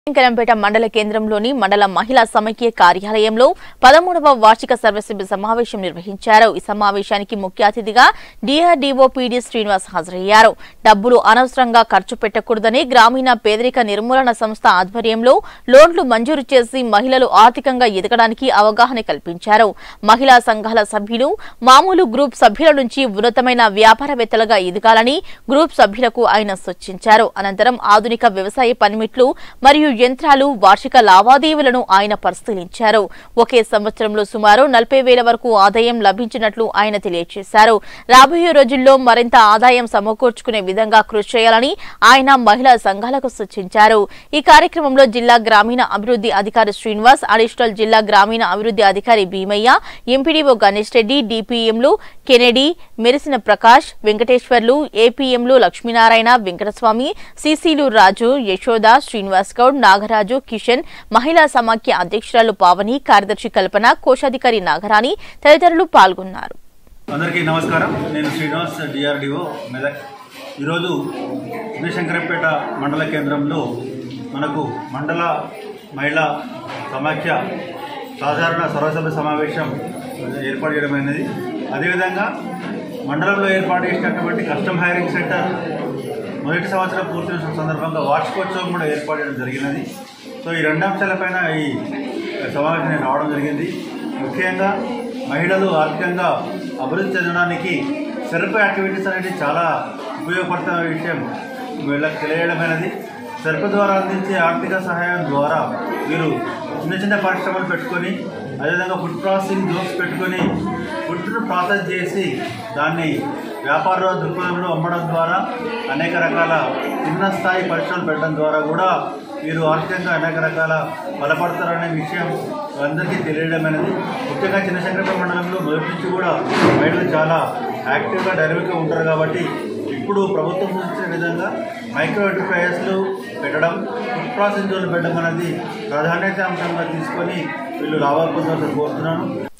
శంకరంపేట మండల కేంద్రంలోని మండల మహిళా సమైక్య కార్యాలయంలో పదమూడవ వార్షిక సర్వసభ్య సమావేశం నిర్వహించారు ఈ సమావేశానికి ముఖ్య అతిథిగా డిఆర్డీఓ పీడీ శ్రీనివాస్ హాజరయ్యారు డబ్బులు అనవసరంగా ఖర్చు పెట్టకూడదని గ్రామీణ పేదరిక నిర్మూలన సంస్థ ఆధ్వర్యంలో లోన్లు మంజూరు చేసి మహిళలు ఆర్థికంగా ఎదగడానికి అవగాహన కల్పించారు మహిళా సంఘాల సభ్యులు మామూలు గ్రూప్ సభ్యుల నుంచి ఉన్నతమైన వ్యాపారవేత్తలుగా ఎదగాలని గ్రూప్ సభ్యులకు ఆయన సూచించారు అనంతరం ఆధునిక వ్యవసాయ పనిముట్లు మరియు యంత్రాలు వార్షిక లావాదేవీలను ఆయన పరిశీలించారు ఒకే సంవత్సరంలో సుమారు నలభై వేల వరకు ఆదాయం లభించినట్లు ఆయన తెలియజేశారు రాబోయే రోజుల్లో మరింత ఆదాయం సమకూర్చుకునే విధంగా కృషి చేయాలని ఆయన మహిళా సంఘాలకు సూచించారు ఈ కార్యక్రమంలో జిల్లా గ్రామీణ అభివృద్ధి అధికారి శ్రీనివాస్ అడిషనల్ జిల్లా గ్రామీణ అభివృద్ధి అధికారి భీమయ్య ఎంపీడీఓ గణేష్ రెడ్డి డిపిఎంలు కెనెడీ మెరిసిన ప్రకాష్ వెంకటేశ్వర్లు ఏపీఎంలు లక్ష్మీనారాయణ వెంకటస్వామి సిసిలు రాజు యశోద శ్రీనివాస్ గౌడ్ నాగరాజు కిషన్ మహిళా సమాఖ్య అధ్యక్షురాలు పావని కార్యదర్శి కల్పన కోశాధికారి నాగరాణి తదితరులు పాల్గొన్నారు అందరికీ నమస్కారం నేను శ్రీనివాస్ డిఆర్డిఓ మెదక్ ఈరోజు శంకరంపేట మండల కేంద్రంలో మనకు మండల మహిళా సమాఖ్య సాధారణ సర్వసభ్య సమావేశం ఏర్పాటు చేయడమైనది అదేవిధంగా మండలంలో ఏర్పాటు చేసినటువంటి కస్టమ్ హైరింగ్ సెంటర్ మొదటి సంవత్సరం పూర్తి చేసిన సందర్భంగా వార్షికోత్సవం కూడా ఏర్పాటు చేయడం జరిగినది సో ఈ రెండు అంశాలపైన ఈ సమావేశం రావడం జరిగింది ముఖ్యంగా మహిళలు ఆర్థికంగా అభివృద్ధి చెందడానికి సెల్ఫ్ యాక్టివిటీస్ అనేది చాలా ఉపయోగపడుతున్న విషయం వీళ్ళకి తెలియడమైనది సెల్ఫ్ ద్వారా అందించే ఆర్థిక సహాయం ద్వారా వీరు చిన్న చిన్న పరిశ్రమలు పెట్టుకొని అదేవిధంగా ఫుడ్ ప్రాసెసింగ్ జోక్స్ పెట్టుకొని ఫుడ్ను ప్రాసెస్ చేసి దాన్ని వ్యాపార దృక్పథంలో అమ్మడం ద్వారా అనేక రకాల చిన్న స్థాయి పరిశ్రమలు పెట్టడం ద్వారా కూడా వీరు ఆర్థికంగా అనేక రకాల బలపడతారనే విషయం అందరికీ తెలియడమైనది ముఖ్యంగా చిన్నశంకరపేట మండలంలో మొదటి నుంచి కూడా మహిళలు చాలా యాక్టివ్గా డైనమిక్గా ఉంటారు కాబట్టి ఇప్పుడు ప్రభుత్వం సూచించిన విధంగా మైక్రో ఎంటర్ప్రైజెస్లు పెట్టడం ఫుడ్ ప్రాసెసింగ్ జోన్లు పెట్టడం అనేది ప్రాధాన్యత అంశంగా తీసుకొని వీళ్ళు రావాల్సిందని కోరుతున్నాను